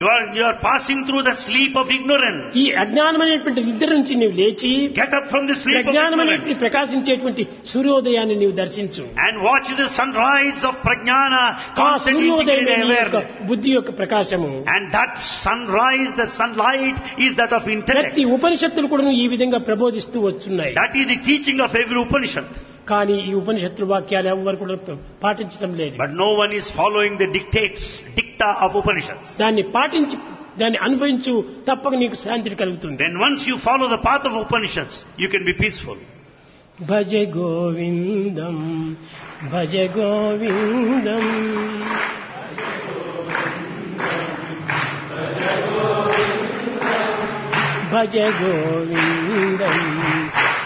You are, you are passing through the sleep of ignorance. ఈ అజ్ఞానమైనటువంటి నిద్ర నుంచి నీవు లేచి Get up from the sleep of ప్రజ్ఞానమైనటువంటి ignorance ప్రకాశించేటువంటి సూర్యోదయాన్ని నీవు దర్శించు and watch the sunrise of prajnana ఆ constantly సూర్యోదయం integrated నీ యొక్క awareness. బుద్ధి యొక్క ప్రకాశము And that sunrise, the sunlight is that of intellect. ప్రతి ఉపనిషత్తులు కూడా ఈ విధంగా ప్రబోధిస్తూ వస్తున్నాయి That is the teaching of every Upanishad. కానీ ఈ ఉపనిషత్తుల వాక్యాలు ఎవరు కూడా పాటించడం లేదు But no one is following the dictates, dicta of Upanishads. దాన్ని పాటించి దాన్ని అనుభవించు తప్పక నీకు శాంతి కలుగుతుంది Then once you follow the path of Upanishads, you can be peaceful. భజ గోవిందం భజ గోవిందం భజ గోవిందం